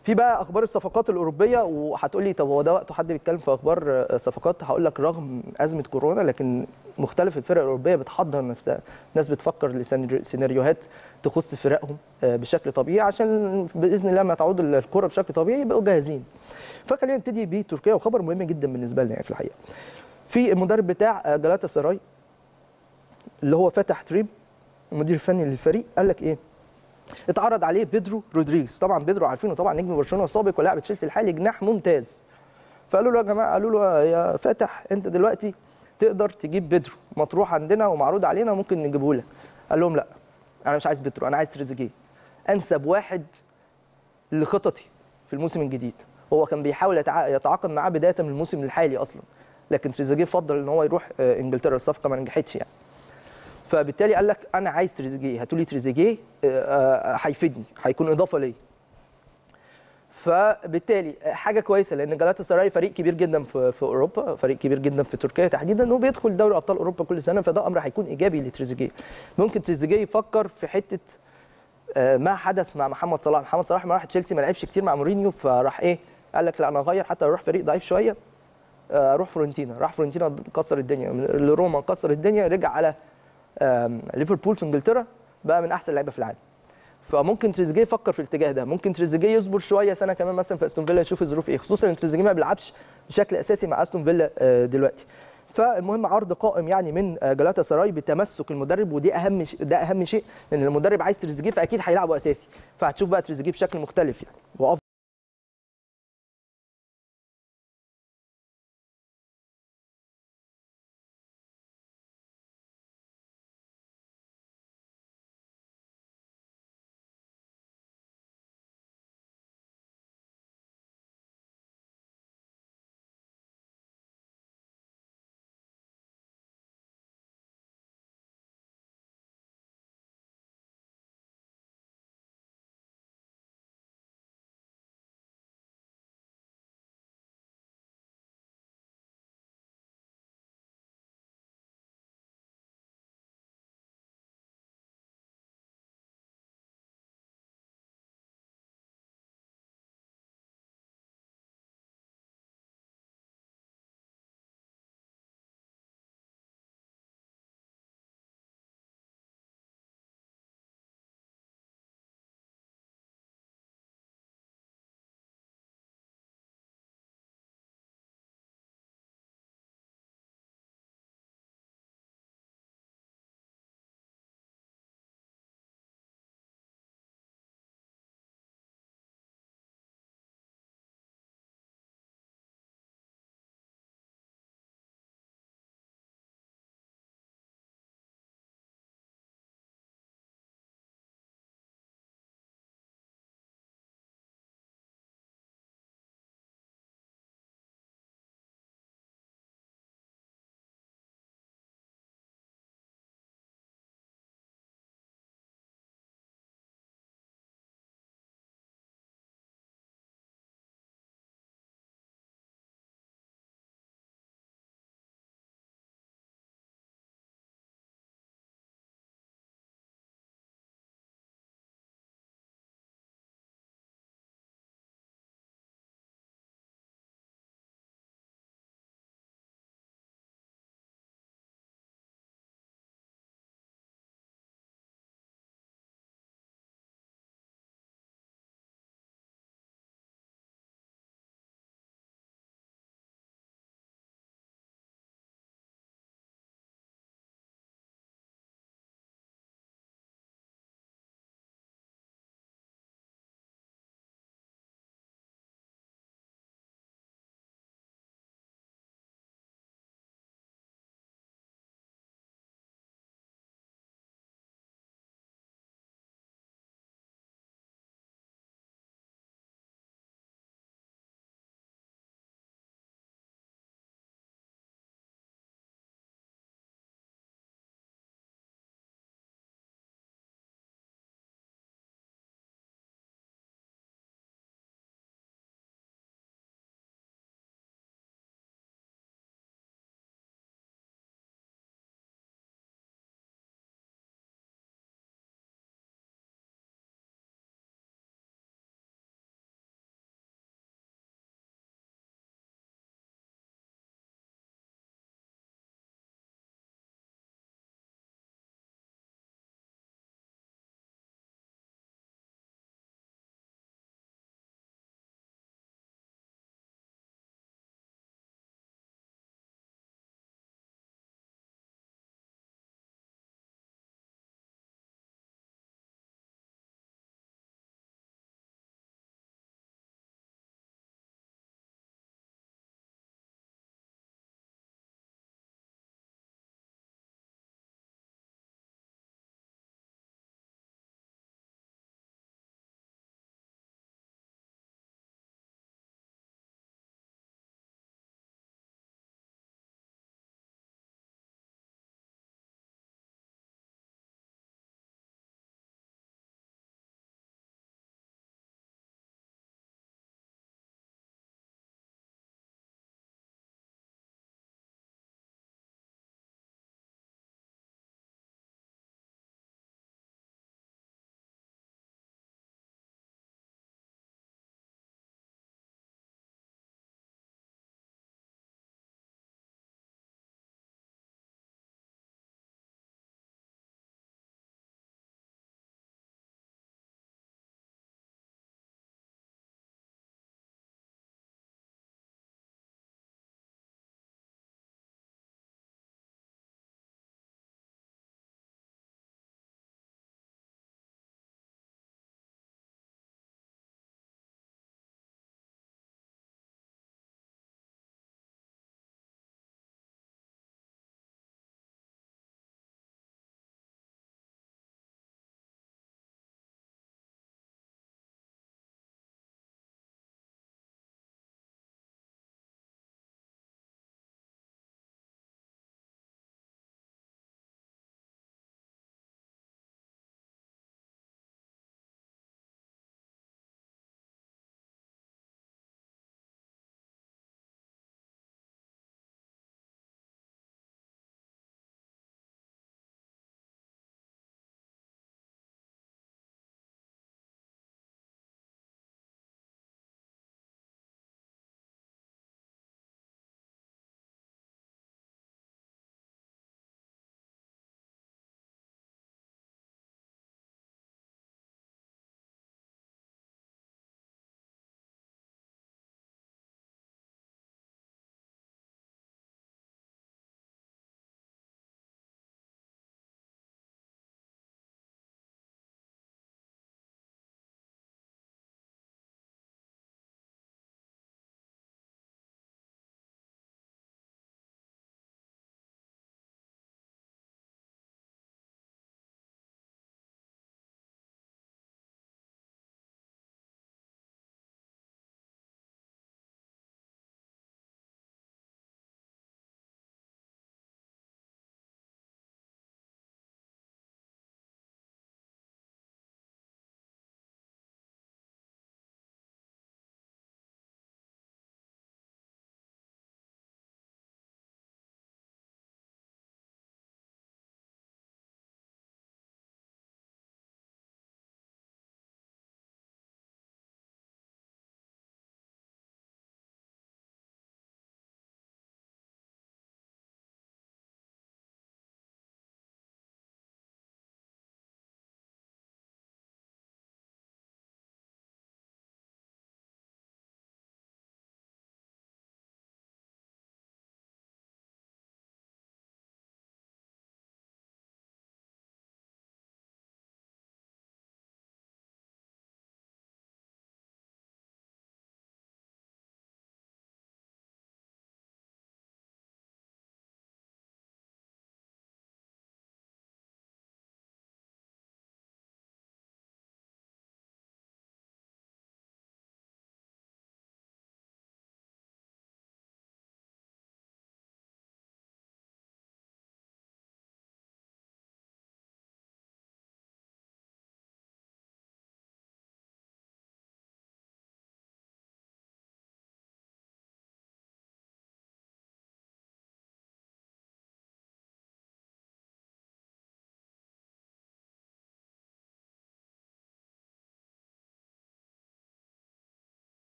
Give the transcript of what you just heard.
في بقى اخبار الصفقات الاوروبيه وهتقول لي طب هو ده وقته حد بيتكلم في اخبار آه، صفقات هقول لك رغم ازمه كورونا لكن مختلف الفرق الاوروبيه بتحضر نفسها ناس بتفكر لسيناريوهات تخص فرقهم آه، بشكل طبيعي عشان باذن الله لما تعود الكره بشكل طبيعي يبقوا جاهزين فخلينا نبتدي بتركيا وخبر مهم جدا بالنسبه لنا يعني في الحقيقه في المدرب بتاع آه، جلاتا سراي اللي هو فتح تريب المدير الفني للفريق قال لك ايه اتعرض عليه بيدرو رودريجز طبعا بيدرو عارفينه طبعا نجم برشلونه السابق ولاعب تشيلسي الحالي جناح ممتاز فقالوا له يا جماعه قالوا له يا فاتح انت دلوقتي تقدر تجيب بيدرو مطروح عندنا ومعروض علينا ممكن نجيبه لك قال لهم لا انا مش عايز بيدرو انا عايز تريزيجيه انسب واحد لخططي في الموسم الجديد هو كان بيحاول يتع- يتعاقد معاه بدايه من الموسم الحالي اصلا لكن تريزيجيه فضل ان هو يروح آه، انجلترا الصفقه ما نجحتش يعني فبالتالي قال لك انا عايز تريزيجيه هاتوا لي تريزيجيه آه، آه، هيفيدني هيكون اضافه ليا فبالتالي حاجه كويسه لان جالاتا سراي فريق كبير جدا في في اوروبا فريق كبير جدا في تركيا تحديدا وبيدخل دوري ابطال اوروبا كل سنه فده امر هيكون ايجابي لتريزيجيه ممكن تريزيجيه يفكر في حته آه، ما حدث مع محمد صلاح محمد صلاح ما راح تشيلسي ما لعبش كتير مع مورينيو فراح ايه قال لك لا انا اغير حتى لو اروح فريق ضعيف شويه آه، اروح فورنتينا راح فورنتينا كسر الدنيا من- لروما كسر الدنيا رجع على آم، ليفربول في انجلترا بقى من احسن اللعيبه في العالم فممكن تريزيجيه يفكر في الاتجاه ده ممكن تريزيجيه يصبر شويه سنه كمان مثلا في استون فيلا يشوف الظروف ايه خصوصا ان تريزيجيه ما بيلعبش بشكل اساسي مع استون فيلا آه، دلوقتي فالمهم عرض قائم يعني من آه، جلاتا سراي بتمسك المدرب ودي اهم شيء ده اهم شيء لان المدرب عايز تريزيجيه فاكيد هيلعبه اساسي فهتشوف بقى تريزيجيه بشكل مختلف يعني وافضل